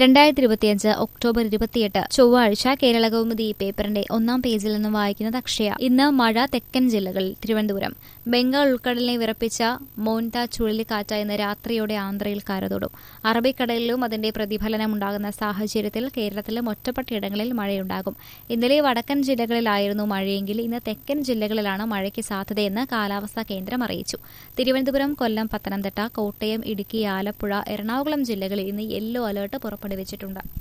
രണ്ടായിരത്തി ഇരുപത്തിയഞ്ച് ഒക്ടോബർ ഇരുപത്തിയെട്ട് ചൊവ്വാഴ്ച കേരള കൗമുദി പേപ്പറിന്റെ ഒന്നാം പേജിൽ നിന്നും വായിക്കുന്നത് അക്ഷയ ഇന്ന് മഴ തെക്കൻ ജില്ലകളിൽ തിരുവനന്തപുരം ബംഗാൾ ഉൾക്കടലിനെ വിറപ്പിച്ച മോൻത ചുഴലിക്കാറ്റ് ഇന്ന് രാത്രിയോടെ ആന്ധ്രയിൽ കരതൊടും അറബിക്കടലിലും അതിന്റെ പ്രതിഫലനമുണ്ടാകുന്ന സാഹചര്യത്തിൽ കേരളത്തിലും ഒറ്റപ്പെട്ടയിടങ്ങളിൽ മഴയുണ്ടാകും ഇന്നലെ വടക്കൻ ജില്ലകളിലായിരുന്നു മഴയെങ്കിൽ ഇന്ന് തെക്കൻ ജില്ലകളിലാണ് മഴയ്ക്ക് സാധ്യതയെന്ന് കാലാവസ്ഥാ കേന്ദ്രം അറിയിച്ചു തിരുവനന്തപുരം കൊല്ലം പത്തനംതിട്ട കോട്ടയം ഇടുക്കി ആലപ്പുഴ എറണാകുളം ജില്ലകളിൽ ഇന്ന് യെല്ലോ അലർട്ട് പുറപ്പെടുവിച്ചിട്ടുണ്ട്